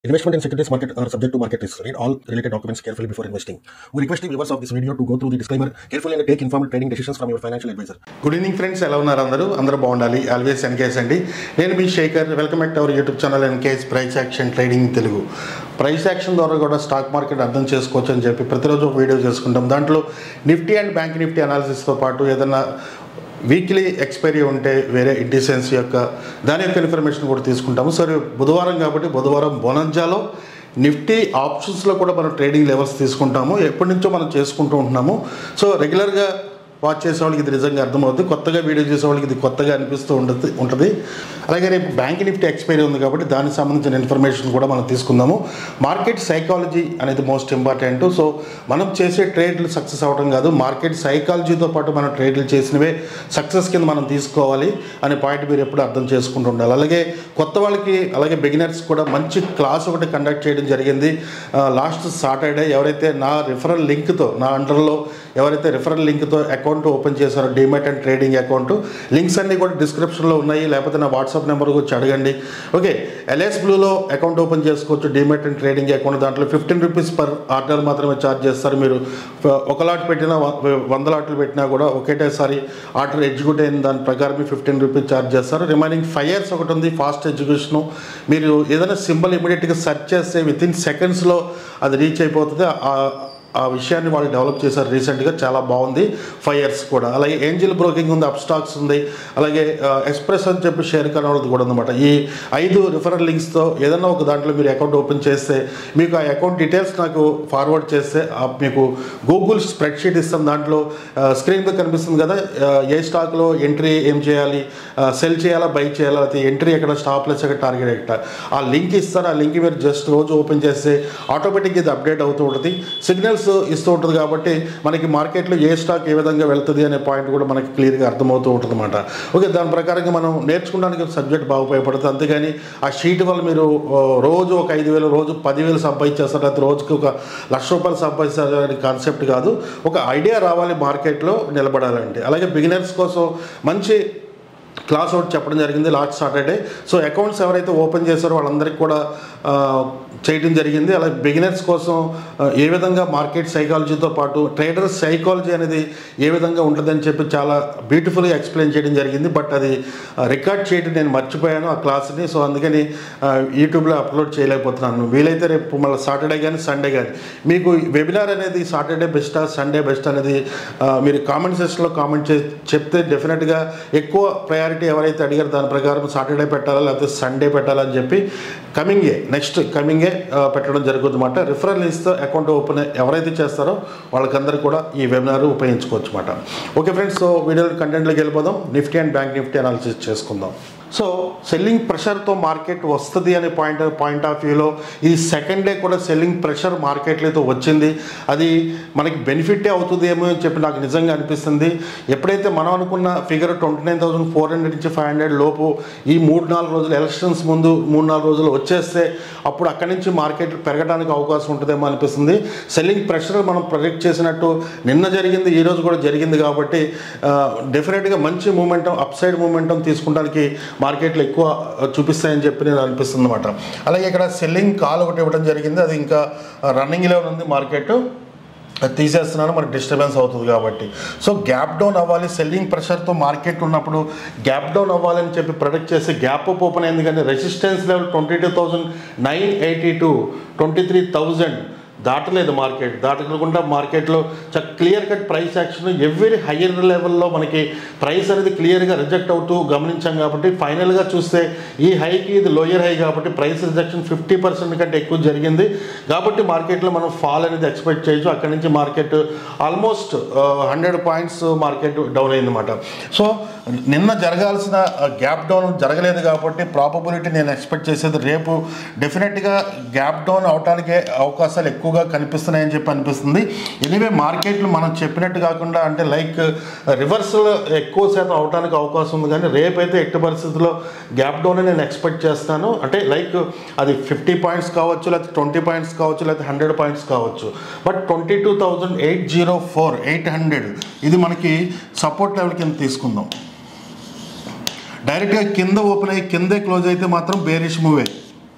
Investment in securities market are subject to market risks. Read all related documents carefully before investing. We request the viewers of this video to go through the disclaimer carefully and take informed trading decisions from your financial advisor. Good evening friends ఎలా ఉన్నారు అందరూ అందరూ బాగుండాలి always NKS అండి నేను మీ Shekhar welcome back to our YouTube channel NKS price action trading Telugu price action ద్వారా కూడా స్టాక్ మార్కెట్ అర్థం చేసుకోవచ్చు అని చెప్పి ప్రతిరోజు ఒక వీడియో చేసుకుంటాం దాంట్లో నిఫ్టీ అండ్ బ్యాంక్ నిఫ్టీ అనాలిసిస్తో పాటు ఏదైనా వీక్లీ ఎక్స్పైరీ ఉంటే వేరే ఇండిసెన్స్ యొక్క దాని యొక్క ఇన్ఫర్మేషన్ కూడా తీసుకుంటాము సరే బుధవారం కాబట్టి బుధవారం బొనజ్జాలో నిఫ్టీ ఆప్షన్స్లో కూడా మనం ట్రేడింగ్ లెవెల్స్ తీసుకుంటాము ఎప్పటి నుంచో మనం చేసుకుంటూ ఉంటున్నాము సో రెగ్యులర్గా వాచ్ చేసే వాళ్ళకి ఇది నిజంగా అర్థమవుతుంది కొత్తగా వీడియో చేసే వాళ్ళకి ఇది కొత్తగా అనిపిస్తూ ఉంటుంది ఉంటుంది అలాగే రేపు బ్యాంక్ నిఫ్టీ ఎక్స్పైరీ ఉంది కాబట్టి దానికి సంబంధించిన ఇన్ఫర్మేషన్ కూడా మనం తీసుకుందాము మార్కెట్ సైకాలజీ అనేది మోస్ట్ ఇంపార్టెంట్ సో మనం చేసే ట్రేడ్లు సక్సెస్ అవ్వడం కాదు మార్కెట్ సైకాలజీతో పాటు మనం ట్రేడ్లు చేసినవే సక్సెస్ కింద మనం తీసుకోవాలి అనే పాయింట్ మీరు ఎప్పుడు అర్థం చేసుకుంటూ ఉండాలి అలాగే కొత్త వాళ్ళకి అలాగే బిగినర్స్ కూడా మంచి క్లాస్ ఒకటి కండక్ట్ చేయడం జరిగింది లాస్ట్ సాటర్డే ఎవరైతే నా రిఫరల్ లింక్తో నా అండర్లో ఎవరైతే రిఫరల్ లింక్తో అకౌంట్ ఓపెన్ చేశారో demat and trading account links అన్నీ కూడా డిస్క్రిప్షన్లో ఉన్నాయి లేకపోతే నా వాట్సాప్ నెంబర్ వచ్చి అడగండి ఓకే ఎల్ఎస్ బ్లూలో అకౌంట్ ఓపెన్ చేసుకోవచ్చు డిమెట్ అండ్ ట్రేడింగ్ అకౌంట్ దాంట్లో ఫిఫ్టీన్ రూపీస్ పర్ ఆర్డర్ మాత్రమే ఛార్జ్ చేస్తారు మీరు ఒక లాట్ పెట్టినా వ- వంద లాట్లు పెట్టినా కూడా ఒకటేసారి ఆర్డర్ ఎగ్జిక్యూట్ అయిన దాని ప్రకారం ఫిఫ్టీన్ రూపీస్ ఛార్జ్ చేస్తారు రిమైనింగ్ ఫైవ్ ఇయర్స్ ఒకటి ఉంది ఫాస్ట్ ఎడ్యుకేషను మీరు ఏదైనా సింబల్ ఇమీడియట్గా సెర్చ్ చేస్తే విత్ ఇన్ సెకండ్స్లో అది రీచ్ అయిపోతుంది ఆ- ఆ విషయాన్ని వాళ్ళు డెవలప్ చేశారు రీసెంట్గా చాలా బాగుంది ఫైవ్ ఇయర్స్ కూడా అలాగే ఏంజిల్ బ్రోకింగ్ ఉంది అప్ స్టాక్స్ ఉంది అలాగే ఎక్స్ప్రెస్ అని చెప్పి షేర్ కనవడది కూడా ఉందన్నమాట ఈ ఐదు రిఫరల్ లింక్స్తో ఏదైనా ఒక దాంట్లో మీరు అకౌంట్ ఓపెన్ చేస్తే మీకు ఆ అకౌంట్ డీటెయిల్స్ నాకు ఫార్వర్డ్ చేస్తే ఆ మీకు గూగుల్ స్ప్రెడ్ షీట్ ఇస్తాం దాంట్లో స్క్రీన్ మీద కనిపిస్తుంది కదా ఆ, ఏ స్టాక్లో ఎంట్రీ ఏం చేయాలి సెల్ చేయాలా బై చేయాలా లేకపోతే ఎంట్రీ ఎక్కడ స్టాప్ లెస్ ఎక్కడ టార్గెట్ ఎక్కడ ఆ లింక్ ఇస్తారు ఆ లింక్ మీరు జస్ట్ రోజు ఓపెన్ చేస్తే ఆటోమేటిక్గా ఇది అప్డేట్ అవుతూ ఉంటుంది సిగ్నల్స్ ఇస్తూ ఉంటుంది కాబట్టి మనకి మార్కెట్లో ఏ స్టాక్ ఏ విధంగా వెళ్తుంది అనే పాయింట్ కూడా మనకి క్లియర్గా అర్థమవుతూ ఉంటుంది అనమాట ఓకే దాని ప్రకారంగా మనం నేర్చుకోవడానికి సబ్జెక్ట్ బాగా ఉపయోగపడుతుంది అంతేగాని ఆ షీట్ వల్ల మీరు ఓ, రోజు ఒక ఐదు వేలు రోజు పదివేలు సంపాదించేస్తారు లేకపోతే రోజుకి ఒక లక్ష రూపాయలు సంపాదిస్తారు అనే కాన్సెప్ట్ కాదు ఒక ఐడియా రావాలి మార్కెట్లో నిలబడాలంటే అలాగే బిగినర్స్ కోసం మంచి క్లాస్ ఒకటి చెప్పడం జరిగింది లాస్ట్ సాటర్డే సో అకౌంట్స్ ఎవరైతే ఓపెన్ చేశారో వాళ్ళందరికీ కూడా ఆ, చేయడం జరిగింది అలాగే బిగినర్స్ కోసం ఆ, ఏ విధంగా మార్కెట్ సైకాలజీతో పాటు ట్రేడర్ సైకాలజీ అనేది ఏ విధంగా ఉంటుందని చెప్పి చాలా బ్యూటిఫుల్గా ఎక్స్ప్లెయిన్ చేయడం జరిగింది బట్ అది రికార్డ్ చేయడం నేను మర్చిపోయాను ఆ క్లాస్ని సో అందుకని ఆ, యూట్యూబ్లో అప్లోడ్ చేయలేకపోతున్నాను వీలైతే రేపు మళ్ళీ సాటర్డే కానీ సండే కానీ మీకు వెబినార్ అనేది సాటర్డే బెస్టా సండే బెస్ట్ అనేది ఆ, మీరు కామెంట్ సెక్షన్లో కామెంట్ చే చెప్తే డెఫినెట్గా ఎక్కువ ప్రయారిటీ ఎవరైతే అడిగారో దాని ప్రకారం సాటర్డే పెట్టాలా లేకపోతే సండే పెట్టాలా అని చెప్పి కమింగే నెక్స్ట్ కమింగే ఆ, పెట్టడం జరుగుతుంది అనమాట రిఫరల్ ఇస్తే అకౌంట్ ఓపెన్ ఎవరైతే చేస్తారో వాళ్ళకందరూ కూడా ఈ వెబినార్ ఉపయోగించుకోవచ్చు అనమాట ఓకే ఫ్రెండ్స్ సో వీడియో కంటెంట్లోకి వెళ్ళిపోదాం Nifty and bank Nifty analysis చేసుకుందాం సో సెల్లింగ్ ప్రెషర్తో మార్కెట్ వస్తుంది అనే పాయింట్ పాయింట్ ఆఫ్ వ్యూలో ఈ సెకండ్ డే కూడా సెల్లింగ్ ప్రెషర్ మార్కెట్లతో వచ్చింది అది మనకి బెనిఫిటే అవుతుంది ఏమో అని చెప్పి నాకు నిజంగా అనిపిస్తుంది ఎప్పుడైతే మనం అనుకున్న figure twenty nine thousand four hundred నుంచి ఫైవ్ హండ్రెడ్ లోపు ఈ మూడు నాలుగు రోజులు ఎలక్షన్స్ ముందు మూడు నాలుగు రోజులు వచ్చేస్తే అప్పుడు అక్కడి నుంచి మార్కెట్ పెరగడానికి అవకాశం ఉంటుందేమో అనిపిస్తుంది సెల్లింగ్ ప్రెషర్ మనం ప్రొజెక్ట్ చేసినట్టు నిన్న జరిగింది ఈ రోజు కూడా జరిగింది కాబట్టి డెఫినెట్గా మంచి మూమెంటం అప్ సైడ్ మూమెంటం తీసుకోవడానికి మార్కెట్లో ఎక్కువ ఆ, చూపిస్తాయని చెప్పి నేను అనిపిస్తుంది అనమాట అలాగే ఇక్కడ సెల్లింగ్ కాల్ ఒకటి ఇవ్వడం జరిగింది అది ఇంకా రన్నింగ్లో ఉంది మార్కెట్ అది తీసేస్తున్నాను మనకి డిస్టర్బెన్స్ అవుతుంది కాబట్టి సో గ్యాప్ డౌన్ అవ్వాలి సెల్లింగ్ ప్రెషర్తో మార్కెట్ ఉన్నప్పుడు గ్యాప్ డౌన్ అవ్వాలని చెప్పి ప్రొడక్ట్ చేసి గ్యాప్ అప్ ఓపెన్ అయింది కానీ resistance level twenty two thousand nine eighty two twenty three thousand దాటలేదు మార్కెట్ దాటకుండా మార్కెట్లో చాలా clear cut price action every higher లెవెల్లో మనకి ప్రైస్ అనేది క్లియర్గా రిజెక్ట్ అవుతూ గమనించాం కాబట్టి ఫైనల్గా చూస్తే ఈ హైకి ఇది లోయర్ హై కాబట్టి ప్రైస్ రిజెక్షన్ ఫిఫ్టీ పర్సెంట్ కంటే ఎక్కువ జరిగింది కాబట్టి మార్కెట్లో మనం ఫాల్ అనేది ఎక్స్పెక్ట్ చేయొచ్చు అక్కడి నుంచి market almost hundred points market down అయిందన్నమాట సో నిన్న జరగాల్సిన గ్యాప్ డౌన్ జరగలేదు కాబట్టి ప్రాబబిలిటీ నేను ఎక్స్పెక్ట్ చేసేది రేపు డెఫినెట్గా గ్యాప్ డౌన్ అవటానికే అవకాశాలు ఎక్కువగా కనిపిస్తున్నాయని చెప్పి అనిపిస్తుంది ఎనివే మార్కెట్లు మనం చెప్పినట్టు కాకుండా అంటే లైక్ రివర్సల్ ఎక్కువ శాతం అవడానికి అవకాశం ఉంది కానీ రేపైతే ఎట్టి పరిస్థితుల్లో గ్యాప్ డౌన్ నేను ఎక్స్పెక్ట్ చేస్తాను అంటే లైక్ అది ఫిఫ్టీ పాయింట్స్ కావచ్చు లేకపోతే ట్వంటీ పాయింట్స్ కావచ్చు లేకపోతే హండ్రెడ్ పాయింట్స్ కావచ్చు but twenty two thousand eight zero four eight hundred ఇది మనకి సపోర్ట్ లెవెల్ కింద తీసుకుందాం డైరెక్ట్గా కింద ఓపెన్ అయ్యి కిందే క్లోజ్ అయితే మాత్రం బేరిష్ మూవే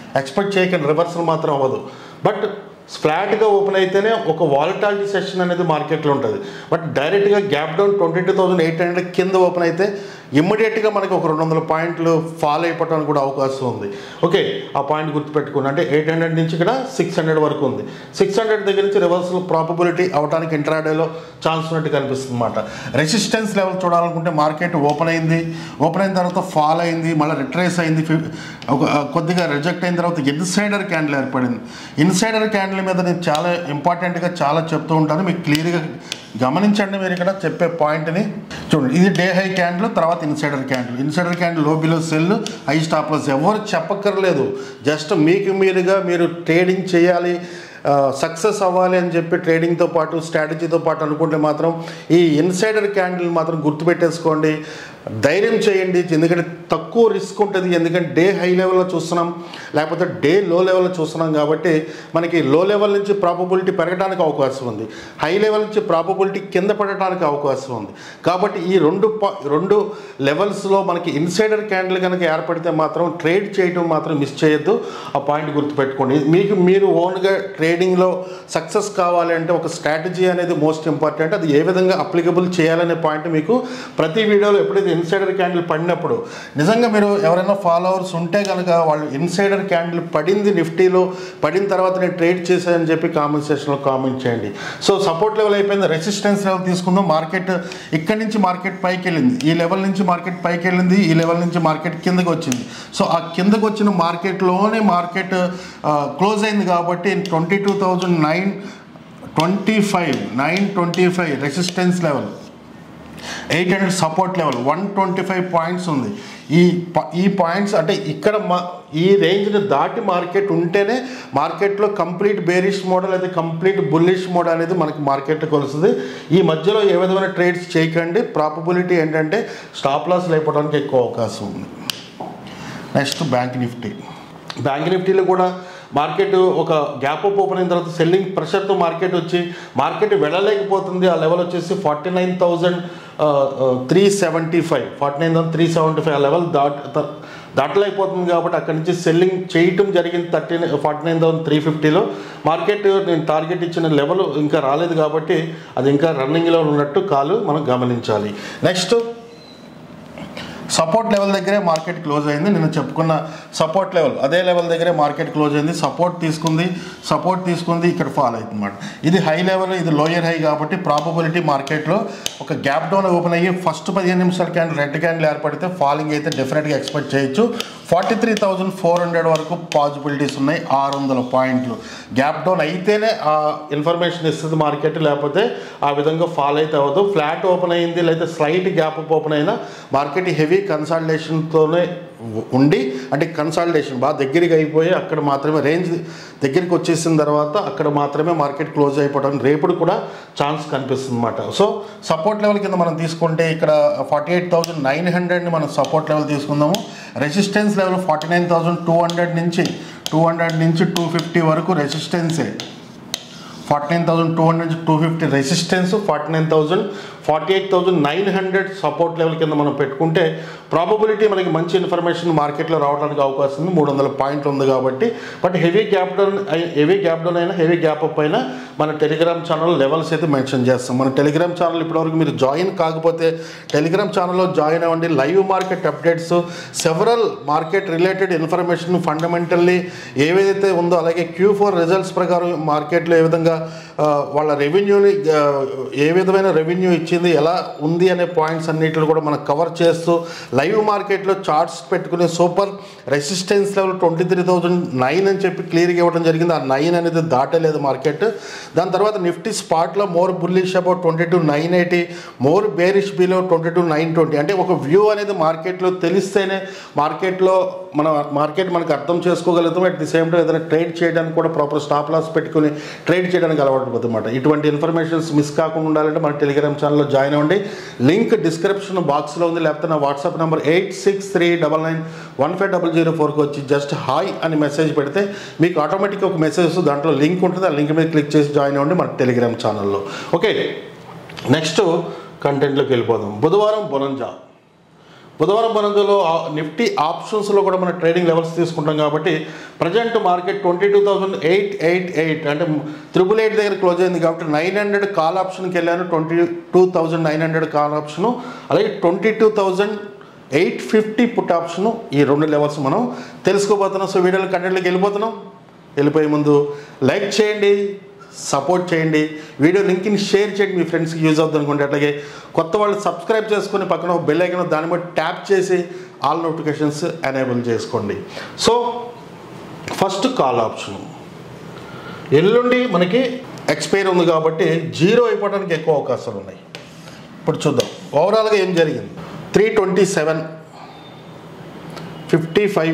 ఎక్స్పెక్ట్ చేయకండి రివర్సల్ మాత్రం అవ్వదు బట్ ఫ్లాట్గా ఓపెన్ అయితేనే ఒక వాలటాలిటీ సెషన్ అనేది మార్కెట్లో ఉంటుంది బట్ డైరెక్ట్గా gap down twenty two thousand eight hundred కింద ఓపెన్ అయితే ఇమ్మీడియట్గా మనకి ఒక రెండు వందల పాయింట్లు ఫాల్ అయిపోవడానికి కూడా అవకాశం ఉంది ఓకే ఆ పాయింట్ గుర్తుపెట్టుకోండి అంటే ఎయిట్ హండ్రెడ్ నుంచి ఇక్కడ సిక్స్ హండ్రెడ్ వరకు ఉంది సిక్స్ హండ్రెడ్ దగ్గర నుంచి రివర్సల్ ప్రాబబిలిటీ అవడానికి ఇంట్రాడేలో ఛాన్స్ ఉన్నట్టు కనిపిస్తుంది అనమాట రెసిస్టెన్స్ లెవెల్ చూడాలనుకుంటే మార్కెట్ ఓపెన్ అయింది ఓపెన్ అయిన తర్వాత ఫాల్ అయింది మళ్ళీ రిట్రేస్ అయింది ఫి- ఒక కొద్దిగా రిజెక్ట్ అయిన తర్వాత ఇన్సైడర్ క్యాండిల్ ఏర్పడింది ఇన్సైడర్ క్యాండిల్ మీద నేను చాలా ఇంపార్టెంట్గా చాలా చెప్తూ ఉంటాను మీకు క్లియర్గా గమనించండి మీరు ఇక్కడ చెప్పే పాయింట్ని చూడండి ఇది డే హై క్యాండిల్ తర్వాత ఇన్సైడర్ క్యాండిల్ ఇన్సైడర్ క్యాండిల్ లో below sell high stop loss ఎవరు చెప్పక్కర్లేదు జస్ట్ మీకు మీరుగా మీరు ట్రేడింగ్ చేయాలి సక్సెస్ అవ్వాలి అని చెప్పి ట్రేడింగ్తో పాటు స్ట్రాటజీతో పాటు అనుకుంటే మాత్రం ఈ ఇన్సైడర్ క్యాండిల్ మాత్రం గుర్తుపెట్టేసుకోండి ధైర్యం చేయండి ఎందుకంటే తక్కువ రిస్క్ ఉంటుంది ఎందుకంటే డే హై లెవెల్లో చూస్తున్నాం లేకపోతే డే లో లెవెల్లో చూస్తున్నాం కాబట్టి మనకి లో లెవెల్ నుంచి ప్రాబబిలిటీ పెరగడానికి అవకాశం ఉంది హై లెవెల్ నుంచి ప్రాబబిలిటీ కింద పడటానికి అవకాశం ఉంది కాబట్టి ఈ రెండు పా- రెండు లెవెల్స్లో మనకి ఇన్సైడర్ క్యాండిల్ కనుక ఏర్పడితే మాత్రం ట్రేడ్ చేయడం మాత్రం మిస్ చేయొద్దు ఆ పాయింట్ గుర్తుపెట్టుకోండి మీకు మీరు ఓన్గా ట్రేడింగ్లో సక్సెస్ కావాలి అంటే ఒక స్ట్రాటజీ అనేది మోస్ట్ ఇంపార్టెంట్ అది ఏ విధంగా అప్లికబుల్ చేయాలనే పాయింట్ మీకు ప్రతి వీడియోలో ఎప్పుడైతే ఇన్సైడర్ క్యాండిల్ పడినప్పుడు నిజంగా మీరు ఎవరైనా ఫాలోవర్స్ ఉంటే కనుక వాళ్ళు ఇన్సైడర్ క్యాండిల్ పడింది నిఫ్టీలో పడిన తర్వాత నేను ట్రేడ్ చేశానని చెప్పి కామెంట్ సెక్షన్లో కామెంట్ చేయండి సో సపోర్ట్ లెవెల్ అయిపోయింది రెసిస్టెన్స్ లెవెల్ తీసుకుందాం మార్కెట్ ఇక్కడి నుంచి మార్కెట్ పైకి వెళ్ళింది ఈ లెవెల్ నుంచి మార్కెట్ పైకి వెళ్ళింది ఈ లెవెల్ నుంచి మార్కెట్ కిందకి వచ్చింది సో ఆ కిందకి వచ్చిన మార్కెట్లోనే మార్కెట్ క్లోజ్ అయింది కాబట్టి twenty two thousand nine twenty five nine twenty five resistance level eight hundred support level one twenty five points ఉంది ఈ ప- ఈ పాయింట్స్ అంటే ఇక్కడ మా ఈ రేంజ్ని దాటి మార్కెట్ ఉంటేనే మార్కెట్లో కంప్లీట్ బేరిష్ మోడల్ అయితే కంప్లీట్ బుల్లిష్ మోడల్ అనేది మనకి మార్కెట్కి వస్తుంది ఈ మధ్యలో ఏ విధమైన ట్రేడ్స్ చేయకండి ప్రాబబిలిటీ ఏంటంటే స్టాప్ లాస్ లేకపోవడానికి ఎక్కువ అవకాశం ఉంది నెక్స్ట్ బ్యాంక్ నిఫ్టీ బ్యాంక్ నిఫ్టీలో కూడా మార్కెట్ ఒక గ్యాప్ అప్ ఓపెన్ అయిన తర్వాత సెల్లింగ్ ప్రెషర్తో మార్కెట్ వచ్చి మార్కెట్ వెళ్ళలేకపోతుంది ఆ లెవెల్ వచ్చేసి forty nine thousand three seventy five forty nine thousand three seventy five ఆ లెవెల్ దాట్ త- దాటలేకపోతుంది కాబట్టి అక్కడి నుంచి సెల్లింగ్ చేయటం జరిగింది thirty forty nine thousand three ఫిఫ్టీలో మార్కెట్ నేను టార్గెట్ ఇచ్చిన లెవెల్ ఇంకా రాలేదు కాబట్టి అది ఇంకా రన్నింగ్లో ఉన్నట్టు కాలు మనం గమనించాలి నెక్స్ట్ సపోర్ట్ లెవెల్ దగ్గరే మార్కెట్ క్లోజ్ అయింది నేను చెప్పుకున్న సపోర్ట్ లెవెల్ అదే లెవెల్ దగ్గరే మార్కెట్ క్లోజ్ అయింది సపోర్ట్ తీసుకుంది సపోర్ట్ తీసుకుంది ఇక్కడ ఫాల్ అవుతుంది అనమాట ఇది హై లెవెల్ ఇది లోయర్ హై కాబట్టి ప్రాబబిలిటీ మార్కెట్లో ఒక గ్యాప్ డౌన్ ఓపెన్ అయ్యి ఫస్ట్ పదిహేను నిమిషాల క్యాండిల్ రెడ్ క్యాండిల్ ఏర్పడితే ఫాలింగ్ అయితే డెఫినెట్గా ఎక్స్పెక్ట్ చేయొచ్చు forty three thousand four hundred వరకు పాసిబిలిటీస్ ఉన్నాయి ఆరు వందల పాయింట్లు గ్యాప్ డౌన్ అయితేనే ఆ ఇన్ఫర్మేషన్ ఇస్తుంది మార్కెట్ లేకపోతే ఆ విధంగా ఫాల్ అయితే అవ్వదు ఫ్లాట్ ఓపెన్ అయింది లేదా స్లైట్ గ్యాప్ అప్ ఓపెన్ అయినా మార్కెట్ హెవీ కన్సల్టేషన్తోనే ఉండి అంటే కన్సల్టేషన్ బాగా దగ్గరికి అయిపోయి అక్కడ మాత్రమే రేంజ్ దగ్గరికి వచ్చేసిన తర్వాత అక్కడ మాత్రమే మార్కెట్ క్లోజ్ అయిపోవడానికి రేపుడు కూడా ఛాన్స్ కనిపిస్తుంది అనమాట సో సపోర్ట్ లెవెల్ కింద మనం తీసుకుంటే ఇక్కడ ఫార్టీ ఎయిట్ థౌజండ్ నైన్ హండ్రెడ్ని మనం సపోర్ట్ లెవెల్ తీసుకుందాము resistance level forty nine thousand two hundred నుంచి టూ హండ్రెడ్ నుంచి టూ ఫిఫ్టీ వరకు రెసిస్టెన్సే forty nine thousand two hundred two fifty resistance forty nine thousand forty eight thousand nine hundred support level కింద మనం పెట్టుకుంటే probability మనకి మంచి ఇన్ఫర్మేషన్ మార్కెట్లో రావడానికి అవకాశం ఉంది మూడు వందల పాయింట్లు ఉంది కాబట్టి but heavy gap down heavy gap down అయినా హెవీ గ్యాప్ అప్ అయినా మన టెలిగ్రామ్ ఛానల్ లెవెల్స్ అయితే మెన్షన్ చేస్తాం మన టెలిగ్రామ్ ఛానల్ ఇప్పటివరకు మీరు జాయిన్ కాకపోతే టెలిగ్రామ్ ఛానల్లో జాయిన్ అవ్వండి live market updates several market related information fundamentally ఏవేదైతే ఉందో అలాగే క్యూ ఫోర్ రిజల్ట్స్ ప్రకారం మార్కెట్లో ఏ విధంగా ఆ, వాళ్ళ రెవెన్యూని ఆ, ఏ విధమైన రెవెన్యూ ఇచ్చింది ఎలా ఉంది అనే పాయింట్స్ అన్నిటిని కూడా మనం కవర్ చేస్తూ లైవ్ మార్కెట్లో చార్ట్స్ పెట్టుకునే super resistance level twenty three thousand nine అని చెప్పి క్లియర్గా ఇవ్వడం జరిగింది ఆ నైన్ అనేది దాటలేదు మార్కెట్ దాని తర్వాత నిఫ్టీ స్పాట్లో more bullish about twenty two nine eighty more bearish below twenty two nine twenty అంటే ఒక వ్యూ అనేది మార్కెట్లో తెలిస్తేనే మార్కెట్లో మన మార్కెట్ మనకు అర్థం చేసుకోగలుగుతాం అట్ ది సేమ్ టైం ఏదైనా ట్రేడ్ చేయడానికి కూడా ప్రాపర్ స్టాప్ లాస్ పెట్టుకుని ట్రేడ్ చేయడానికి అలవాటు అనమాట ఇటువంటి ఇన్ఫర్మేషన్స్ మిస్ కాకుండా ఉండాలంటే మన టెలిగ్రామ్ ఛానల్లో జాయిన్ అవ్వండి లింక్ డిస్క్రిప్షన్ బాక్స్లో ఉంది లేకపోతే నా WhatsApp number eight six three double nine one five double zero ఫోర్కి వచ్చి జస్ట్ హాయ్ అని మెసేజ్ పెడితే మీకు ఆటోమేటిక్గా ఒక మెసేజ్ వస్తుంది దాంట్లో లింక్ ఉంటుంది ఆ లింక్ మీద క్లిక్ చేసి జాయిన్ అవ్వండి మన టెలిగ్రామ్ ఛానల్లో ఓకే నెక్స్ట్ కంటెంట్లోకి వెళ్ళిపోదాం బుధవారం బొనంజా బుధవారం పనందులో నిఫ్టీ ఆప్షన్స్లో కూడా మనం ట్రేడింగ్ లెవెల్స్ తీసుకుంటాం కాబట్టి present market twenty two thousand eight eight eight అంటే త్రిబుల్ ఎయిట్ దగ్గర క్లోజ్ అయింది కాబట్టి నైన్ హండ్రెడ్ కాల్ ఆప్షన్కి వెళ్ళాను twenty two thousand nine hundred call option అలాగే twenty two thousand eight fifty put option ఈ రెండు లెవెల్స్ మనం తెలుసుకోబోతున్నాం సో వీడియోలో కంటెంట్లోకి వెళ్ళిపోతున్నాం వెళ్ళిపోయే ముందు లైక్ చేయండి సపోర్ట్ చేయండి వీడియో లింక్ని షేర్ చేయండి మీ ఫ్రెండ్స్కి యూజ్ అవుతుంది అనుకుంటే అట్లాగే కొత్త వాళ్ళు సబ్స్క్రైబ్ చేసుకొని పక్కన ఒక బెల్ ఐకన్ దాని బట్టి ట్యాప్ చేసి ఆల్ నోటిఫికేషన్స్ ఎనేబుల్ చేసుకోండి సో ఫస్ట్ కాల్ ఆప్షన్ ఎల్లుండి మనకి ఎక్స్పైర్ ఉంది కాబట్టి జీరో అయిపోవడానికి ఎక్కువ అవకాశాలు ఉన్నాయి ఇప్పుడు చూద్దాం ఓవరాల్గా ఏం జరిగింది three twenty seven fifty five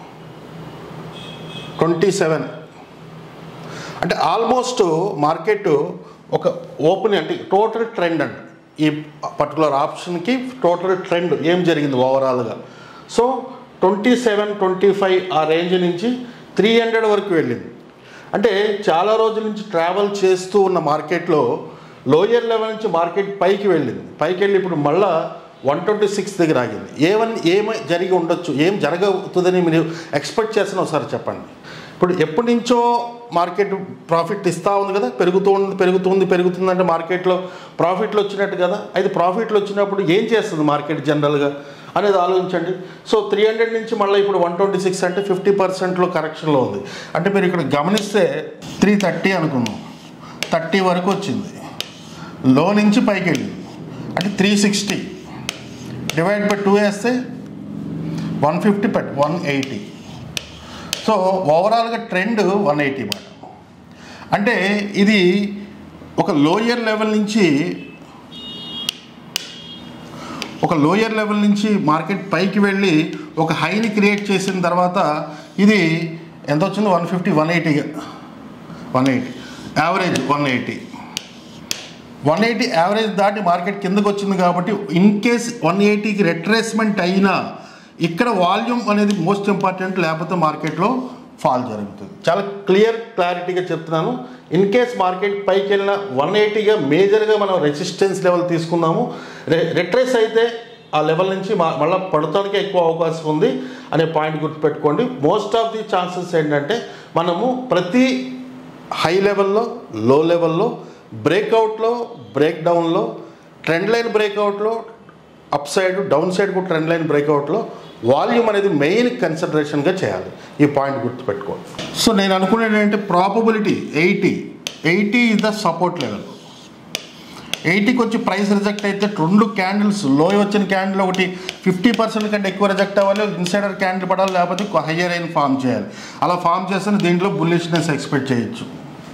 twenty seven అంటే ఆల్మోస్ట్ మార్కెట్ ఒక ఓపెన్ అంటే టోటల్ ట్రెండ్ అండి ఈ పర్టికులర్ ఆప్షన్కి టోటల్ ట్రెండ్ ఏం జరిగింది ఓవరాల్గా so twenty seven twenty five ఆ రేంజ్ నుంచి త్రీ హండ్రెడ్ వరకు వెళ్ళింది అంటే చాలా రోజుల నుంచి ట్రావెల్ చేస్తూ ఉన్న మార్కెట్లో లోయర్ లెవెల్ నుంచి మార్కెట్ పైకి వెళ్ళింది పైకి వెళ్ళి ఇప్పుడు మళ్ళా వన్ ట్వంటీ సిక్స్ దగ్గర ఆగింది ఏమని ఏమై జరిగి ఉండొచ్చు ఏం జరగవుతుందని మీరు ఎక్స్పెక్ట్ చేసిన ఒకసారి చెప్పండి ఇప్పుడు ఎప్పటి నుంచో మార్కెట్ ప్రాఫిట్ ఇస్తూ ఉంది కదా పెరుగుతూ ఉంది పెరుగుతుంది పెరుగుతుంది అంటే మార్కెట్లో ప్రాఫిట్లు వచ్చినట్టు కదా అయితే ప్రాఫిట్లు వచ్చినప్పుడు ఏం చేస్తుంది మార్కెట్ జనరల్గా అనేది ఆలోచించండి సో త్రీ హండ్రెడ్ నుంచి మళ్ళీ ఇప్పుడు వన్ ట్వంటీ సిక్స్ అంటే ఫిఫ్టీ పర్సెంట్లో కరెక్షన్లో ఉంది అంటే మీరు ఇక్కడ గమనిస్తే త్రీ థర్టీ అనుకున్నాం థర్టీ వరకు వచ్చింది లో నుంచి పైకి వెళ్ళింది అంటే three sixty divide by two వేస్తే వన్ ఫిఫ్టీ పెట్ వన్ ఎయిటీ సో ఓవరాల్గా ట్రెండ్ వన్ ఎయిటీ మాట అంటే ఇది ఒక లోయర్ లెవెల్ నుంచి ఒక లోయర్ లెవెల్ నుంచి మార్కెట్ పైకి వెళ్ళి ఒక హైని క్రియేట్ చేసిన తర్వాత ఇది ఎంత వచ్చింది వన్ ఫిఫ్టీ వన్ ఎయిటీగా one eighty average one eighty one eighty average దాటి మార్కెట్ కిందకు వచ్చింది కాబట్టి ఇన్ కేస్ వన్ ఎయిటీకి రిట్రేస్మెంట్ అయినా ఇక్కడ వాల్యూమ్ అనేది మోస్ట్ ఇంపార్టెంట్ లేకపోతే మార్కెట్లో ఫాల్ జరుగుతుంది చాలా క్లియర్ క్లారిటీగా చెప్తున్నాను ఇన్ కేస్ మార్కెట్ పైకి వెళ్ళిన వన్ ఎయిటీగా మేజర్గా మనం రెసిస్టెన్స్ లెవెల్ తీసుకున్నాము రిట్రేస్ అయితే ఆ లెవెల్ నుంచి మా మళ్ళీ పడటానికి ఎక్కువ అవకాశం ఉంది అనే పాయింట్ గుర్తుపెట్టుకోండి మోస్ట్ ఆఫ్ ది ఛాన్సెస్ ఏంటంటే మనము ప్రతి హై లెవెల్లో లో లెవెల్లో బ్రేక్అవుట్లో బ్రేక్ డౌన్లో ట్రెండ్ లైన్ బ్రేక్అవుట్లో అప్ సైడ్ డౌన్ సైడ్ కూడా ట్రెండ్ లైన్ బ్రేక్అవుట్లో వాల్యూమ్ అనేది మెయిన్ కన్సిడరేషన్గా చేయాలి ఈ పాయింట్ గుర్తుపెట్టుకోండి సో నేను అనుకునేది ఏంటంటే probability eighty eighty is the support level ఎయిటీకి వచ్చి ప్రైస్ రిజెక్ట్ అయితే రెండు క్యాండిల్స్ లో వచ్చిన క్యాండిల్ ఒకటి ఫిఫ్టీ పర్సెంట్ కంటే ఎక్కువ రిజెక్ట్ అవ్వాలి ఇన్సైడర్ క్యాండిల్ పడాలి లేకపోతే హయ్యర్ అయిన ఫామ్ చేయాలి అలా ఫామ్ చేస్తే దీంట్లో బుల్లిష్నెస్ ఎక్స్పెక్ట్ చేయొచ్చు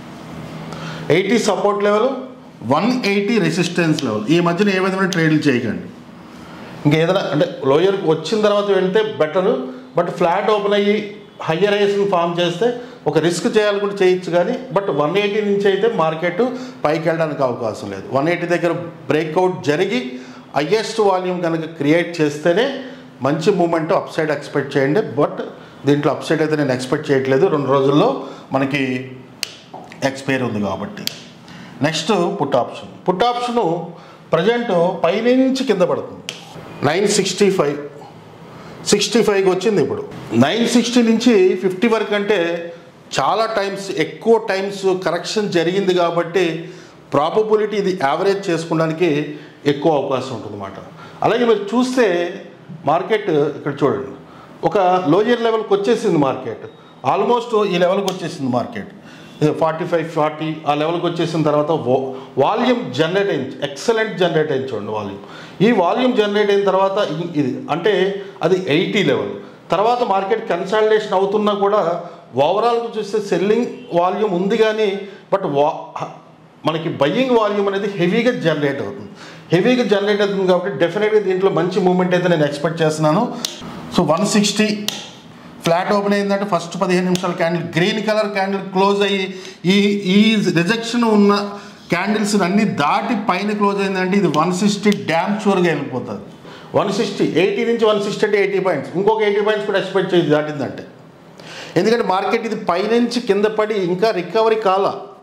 eighty support level one eighty resistance level ఈ మధ్యన ఏ విధమైన ట్రేడ్లు చేయకండి ఇంకా ఏదైనా అంటే లోయర్కి వచ్చిన తర్వాత వెళ్తే బెటర్ బట్ ఫ్లాట్ ఓపెన్ అయ్యి హయ్యర్ హైస్ని ఫామ్ చేస్తే ఒక రిస్క్ చేయాలనుకుంటే చేయొచ్చు కానీ బట్ వన్ ఎయిటీ నుంచి అయితే మార్కెట్ పైకి వెళ్ళడానికి అవకాశం లేదు వన్ ఎయిటీ దగ్గర బ్రేక్అవుట్ జరిగి హయ్యెస్ట్ వాల్యూమ్ కనుక క్రియేట్ చేస్తేనే మంచి మూమెంట్ అప్ సైడ్ ఎక్స్పెక్ట్ చేయండి బట్ దీంట్లో అప్ సైడ్ అయితే నేను ఎక్స్పెక్ట్ చేయట్లేదు రెండు రోజుల్లో మనకి ఎక్స్పైర్ ఉంది కాబట్టి next put option put option present పైనుంచి కింద పడుతుంది నైన్ సిక్స్టీ ఫైవ్ సిక్స్టీ ఫైవ్కి వచ్చింది ఇప్పుడు నైన్ సిక్స్టీ నుంచి ఫిఫ్టీ వరకు అంటే చాలా టైమ్స్ ఎక్కువ టైమ్స్ కరెక్షన్ జరిగింది కాబట్టి ప్రాబబిలిటీ ఇది యావరేజ్ చేసుకోవడానికి ఎక్కువ అవకాశం ఉంటుంది అన్నమాట అలాగే మీరు చూస్తే మార్కెట్ ఇక్కడ చూడండి ఒక లోయర్ లెవెల్కి వచ్చేసింది మార్కెట్ ఆల్మోస్ట్ ఈ లెవెల్కి వచ్చేసింది మార్కెట్ ఫార్టీ ఫైవ్ ఫార్టీ ఆ లెవెల్కి వచ్చేసిన తర్వాత వాల్యూమ్ జనరేట్ అయింది ఎక్సలెంట్ జనరేట్ అయింది చూడండి వాల్యూమ్ ఈ వాల్యూమ్ జనరేట్ అయిన తర్వాత ఇ- ఇది అంటే అది ఎయిటీ లెవెల్ తర్వాత మార్కెట్ కన్సాలిడేషన్ అవుతున్నా కూడా ఓవరాల్గా చూస్తే సెల్లింగ్ వాల్యూమ్ ఉంది కానీ బట్ వా మనకి బయ్యింగ్ వాల్యూమ్ అనేది హెవీగా జనరేట్ అవుతుంది హెవీగా జనరేట్ అవుతుంది కాబట్టి డెఫినెట్గా దీంట్లో మంచి మూమెంట్ అయితే నేను ఎక్స్పెక్ట్ చేస్తున్నాను so one sixty flat open అయిందంటే ఫస్ట్ పదిహేను నిమిషాల candle green colour candle close అయ్యి ఈ ఈ రిజెక్షన్ ఉన్న క్యాండిల్స్ అన్ని దాటి పైన క్లోజ్ అయిందంటే ఇది వన్ సిక్స్టీ డ్యామ్ షూర్గా వెళ్ళిపోతుంది వన్ సిక్స్టీ ఎయిటీ నుంచి వన్ సిక్స్టీ అంటే ఎయిటీ పాయింట్స్ ఇంకొక ఎయిటీ పాయింట్స్ కూడా ఎక్స్పెక్ట్ చేయదు దాటిందంటే ఎందుకంటే మార్కెట్ ఇది పైనుంచి కింద పడి ఇంకా రికవరీ కాల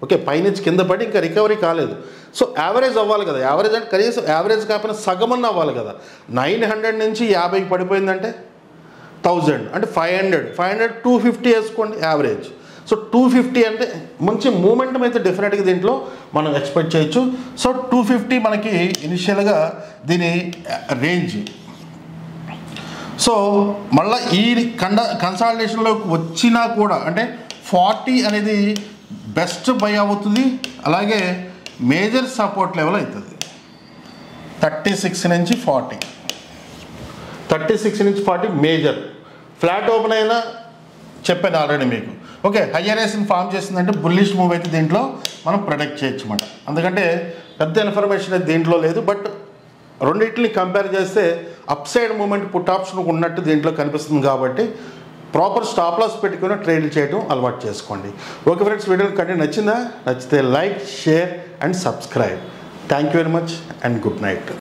ఓకే పైనుంచి కింద పడి ఇంకా రికవరీ కాలేదు సో యావరేజ్ అవ్వాలి కదా యావరేజ్ అంటే కనీసం యావరేజ్ కాకపోయినా సగమన్న అవ్వాలి కదా నైన్ హండ్రెడ్ నుంచి యాభైకి పడిపోయిందంటే థౌజండ్ అంటే five hundred five hundred two fifty వేసుకోండి యావరేజ్ సో టూ ఫిఫ్టీ అంటే మంచి మూమెంటం అయితే డెఫినెట్గా దీంట్లో మనం ఎక్స్పెక్ట్ చేయొచ్చు సో టూ ఫిఫ్టీ మనకి ఇనిషియల్గా దీని రేంజ్ సో మళ్ళీ ఈ కండ కన్సాలిడేషన్లోకి వచ్చినా కూడా అంటే ఫార్టీ అనేది బెస్ట్ బై అవుతుంది అలాగే మేజర్ సపోర్ట్ లెవెల్ అవుతుంది థర్టీ సిక్స్ నుంచి ఫార్టీ థర్టీ సిక్స్ నుంచి ఫార్టీ మేజర్ ఫ్లాట్ ఓపెన్ అయినా చెప్పాను ఆల్రెడీ మీకు ఓకే హయ్యర్ రేస్ని ఫామ్ చేసిందంటే బుల్లిష్ మూవ్ అయితే దీంట్లో మనం ప్రొడక్ట్ చేయొచ్చు అన్నమాట ఎందుకంటే పెద్ద ఇన్ఫర్మేషన్ అయితే దీంట్లో లేదు బట్ రెండింటిని కంపేర్ చేస్తే up side moment put option ఉన్నట్టు దీంట్లో కనిపిస్తుంది కాబట్టి ప్రాపర్ స్టాప్ లాస్ పెట్టుకుని ట్రేడ్ చేయడం అలవాటు చేసుకోండి ఓకే ఫ్రెండ్స్ వీడియో కంటెంట్ నచ్చిందా నచ్చితే like share and subscribe thank you very much and good night